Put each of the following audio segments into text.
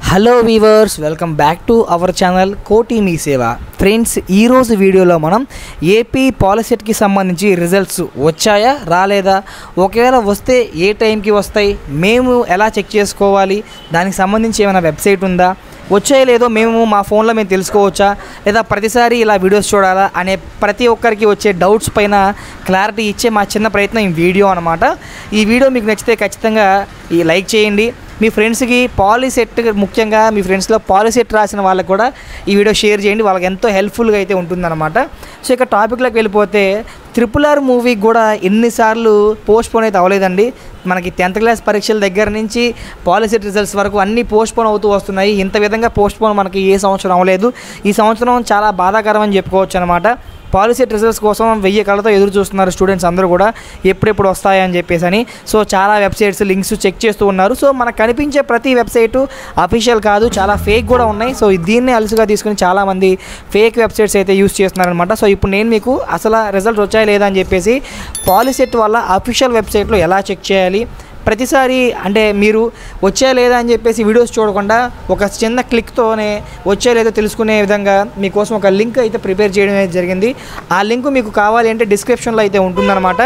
hello viewers welcome back to our channel Koti Mee సేవ friends ఈరోజు వీడియోలో మనం ఏపీ పాలిసెట్కి సంబంధించి రిజల్ట్స్ వచ్చాయా రాలేదా ఒకవేళ వస్తే ఏ టైంకి వస్తాయి మేము ఎలా చెక్ చేసుకోవాలి దానికి సంబంధించి ఏమైనా వెబ్సైట్ ఉందా వచ్చాయో లేదో మేము మా ఫోన్లో మేము తెలుసుకోవచ్చా లేదా ప్రతిసారి ఇలా వీడియోస్ చూడాలా అనే ప్రతి ఒక్కరికి వచ్చే డౌట్స్ పైన క్లారిటీ ఇచ్చే మా చిన్న ప్రయత్నం ఈ వీడియో అనమాట ఈ వీడియో మీకు నచ్చితే ఖచ్చితంగా ఈ లైక్ చేయండి మీ ఫ్రెండ్స్కి పాలిసెట్ ముఖ్యంగా మీ ఫ్రెండ్స్లో పాలిసెట్ రాసిన వాళ్ళకి కూడా ఈ వీడియో షేర్ చేయండి వాళ్ళకి ఎంతో హెల్ప్ఫుల్గా అయితే ఉంటుందన్నమాట సో ఇక టాపిక్లోకి వెళ్ళిపోతే ట్రిపుల్ ఆర్ మూవీ కూడా ఎన్నిసార్లు పోస్ట్ పోన్ అయితే అవ్వలేదండి మనకి టెన్త్ క్లాస్ పరీక్షల దగ్గర నుంచి పాలిసెట్ రిజల్ట్స్ వరకు అన్నీ పోస్ట్ పోన్ అవుతూ వస్తున్నాయి ఇంత విధంగా పోస్ట్ పోన్ మనకి ఏ సంవత్సరం అవ్వలేదు ఈ సంవత్సరం చాలా బాధాకరం అని చెప్పుకోవచ్చు అనమాట పాలిసెట్ రిజల్ట్స్ కోసం వెయ్యి కళ్ళతో ఎదురు చూస్తున్నారు స్టూడెంట్స్ అందరూ కూడా ఎప్పుడెప్పుడు వస్తాయని చెప్పేసి అని సో చాలా వెబ్సైట్స్ లింక్స్ చెక్ చేస్తూ ఉన్నారు సో మనకు కనిపించే ప్రతి వెబ్సైటు అఫీషియల్ కాదు చాలా ఫేక్ కూడా ఉన్నాయి సో దీన్ని అలుసుగా తీసుకుని చాలామంది ఫేక్ వెబ్సైట్స్ అయితే యూస్ చేస్తున్నారనమాట సో ఇప్పుడు నేను మీకు అసలు రిజల్ట్ వచ్చాయా లేదా అని చెప్పేసి పాలిసెట్ వల్ల అఫీషియల్ వెబ్సైట్లో ఎలా చెక్ చేయాలి ప్రతిసారి అంటే మీరు వచ్చా లేదా అని చెప్పేసి వీడియోస్ చూడకుండా ఒక చిన్న క్లిక్తోనే వచ్చా లేదో తెలుసుకునే విధంగా మీకోసం ఒక లింక్ అయితే ప్రిపేర్ చేయడం అనేది జరిగింది ఆ లింక్ మీకు కావాలి అంటే డిస్క్రిప్షన్లో అయితే ఉంటుందన్నమాట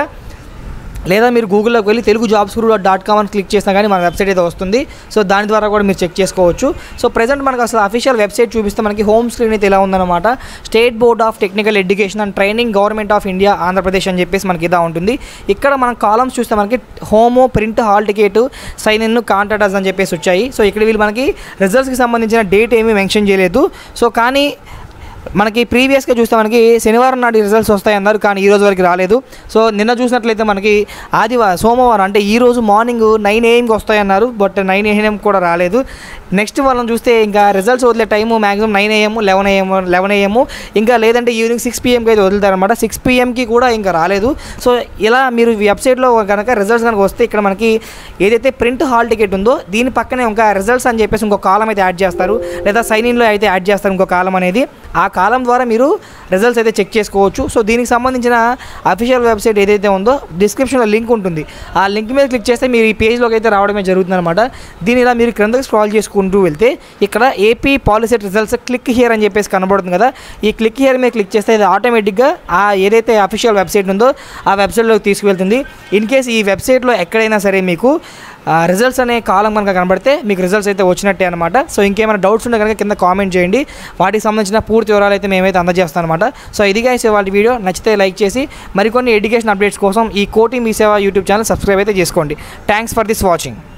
లేదా మీరు గూగుల్లోకి వెళ్ళి Telugu jobs guru dot com అని క్లిక్ చేసినా కానీ మన వెబ్సైట్ అయితే వస్తుంది సో దాని ద్వారా కూడా మీరు చెక్ చేసుకోవచ్చు సో ప్రజెంట్ మనకు అసలు అఫీషియల్ వెబ్సైట్ చూపిస్తే మనకి హోమ్ స్క్రీన్ అయితే ఇలా ఉందన్నమాట state board of technical education and training government of India Andhra Pradesh అని చెప్పేసి మనకి ఇలా ఉంటుంది ఇక్కడ మనం కాలమ్స్ చూస్తే మనకి home print hall ticket sign in contact us అని చెప్పేసి వచ్చాయి సో ఇక్కడ వీళ్ళు మనకి రిజల్ట్స్కి సంబంధించిన డేట్ ఏమీ మెన్షన్ చేయలేదు సో కానీ మనకి ప్రీవియస్గా చూస్తే మనకి శనివారం నాటి రిజల్ట్స్ వస్తాయి అన్నారు కానీ ఈ రోజు వరకు రాలేదు సో నిన్న చూసినట్లయితే మనకి ఆదివారం సోమవారం అంటే ఈ రోజు మార్నింగ్ నైన్ ఏఎంకి వస్తాయన్నారు బట్ నైన్ ఏఎం కూడా రాలేదు నెక్స్ట్ వాళ్ళని చూస్తే ఇంకా రిజల్ట్స్ వదిలే time maximum nine AM eleven AM eleven AM ఇంకా లేదంటే ఈవినింగ్ సిక్స్ పిఎంకి అయితే వదులుతారనమాట సిక్స్ పిఎంకి కూడా ఇంకా రాలేదు సో ఇలా మీరు వెబ్సైట్లో కనుక రిజల్ట్స్ కనుక వస్తే ఇక్కడ మనకి ఏదైతే ప్రింట్ హాల్ టికెట్ ఉందో దీని పక్కనే ఇంకా రిజల్ట్స్ అని చెప్పేసి ఇంకో కాలం అయితే యాడ్ చేస్తారు లేదా సైన్ ఇన్లో అయితే యాడ్ చేస్తారు ఇంకో కాలం అనేది ఆ కాలం ద్వారా మీరు రిజల్ట్స్ అయితే చెక్ చేసుకోవచ్చు సో దీనికి సంబంధించిన అఫీషియల్ వెబ్సైట్ ఏదైతే ఉందో డిస్క్రిప్షన్లో లింక్ ఉంటుంది ఆ లింక్ మీద క్లిక్ చేస్తే మీరు ఈ పేజ్లోకి అయితే రావడమే జరుగుతుంది అనమాట దీని ఇలా మీరు క్రిందకి స్క్రాల్ చేసుకుంటూ వెళ్తే ఇక్కడ AP POLYCET results click here అని చెప్పేసి కనబడుతుంది కదా ఈ క్లిక్ హియర్ మీద క్లిక్ చేస్తే ఇది ఆటోమేటిక్గా ఆ ఏదైతే అఫీషియల్ వెబ్సైట్ ఉందో ఆ వెబ్సైట్లోకి తీసుకువెళ్తుంది ఇన్ కేస్ ఈ వెబ్సైట్లో ఎక్కడైనా సరే మీకు రిజల్ట్స్ అనే కాలం కనుక కనబడితే మీకు రిజల్ట్స్ అయితే వచ్చినట్టే అనమాట సో ఇంకేమైనా డౌట్స్ ఉంటే కనుక కింద కామెంట్ చేయండి వాటికి సంబంధించిన పూర్తి వివరాలు అయితే మేమైతే అందజేస్తాం అనమాట సో ఇది guys వాళ్ళ వీడియో నచ్చితే లైక్ చేసి మరికొన్ని ఎడ్యుకేషన్ అప్డేట్స్ కోసం ఈ కోటి మీ సేవ యూట్యూబ్ ఛానల్ సబ్స్క్రైబ్ అయితే చేసుకోండి థ్యాంక్స్ ఫర్ దిస్ వాచింగ్